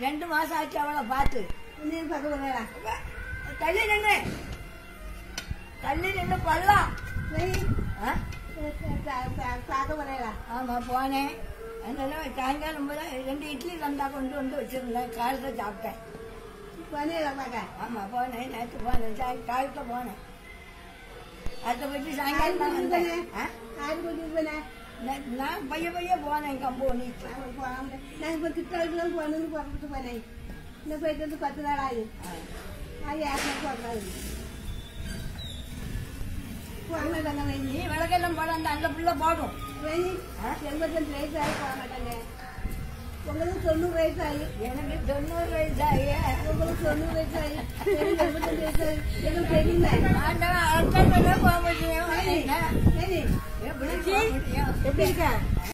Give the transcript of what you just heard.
ரெண்டு மாசம் ஆச்சு அவளை பார்த்து நீ பார்க்க போறா தள்ளி நின்று தள்ளி நின்று பள்ளம் ஆ? பார்க்க போறா ஆமா போனேன் அதனால சாயங்காலம் போல ரெண்டு இட்லி தந்தா கொண்டு வந்து வச்சிருந்தேன் காலத்தை சாப்பிட்டேன் போனேடா பார்க்க ஆமா போனேன் நேற்று போனேன் சாய் காலத்தை போனேன் அதை பற்றி சாயங்காலம் தான் வந்தேன் ஆ? ஆறு கூட்டிட்டு போனேன் நான் நான் பைய பைய போனேன் கம்போனிக்கு நான் இப்போ திட்டாளுக்கு போனது புறப்பட்டு போனேன் இன்னும் போயிட்டு வந்து பத்து நாள் ஆகுது அது யாருமே போடுறாரு போக மாட்டாங்க நீ விளக்கெல்லாம் போட அந்த அந்த பிள்ளை போடும் எண்பத்தஞ்சு வயசு ஆகி போக மாட்டாங்க உங்களுக்கு தொண்ணூறு வயசு ஆகி எனக்கு தொண்ணூறு வயசாகி உங்களுக்கு தொண்ணூறு வயசு ஆகி எனக்கு எண்பத்தஞ்சு வயசு ஆகி எனக்கு தெரியல ஆண்டவன் அடுத்த போக முடியும் சரி. என்ன? சரி எப்படி போக முடியும் எப்படி இருக்க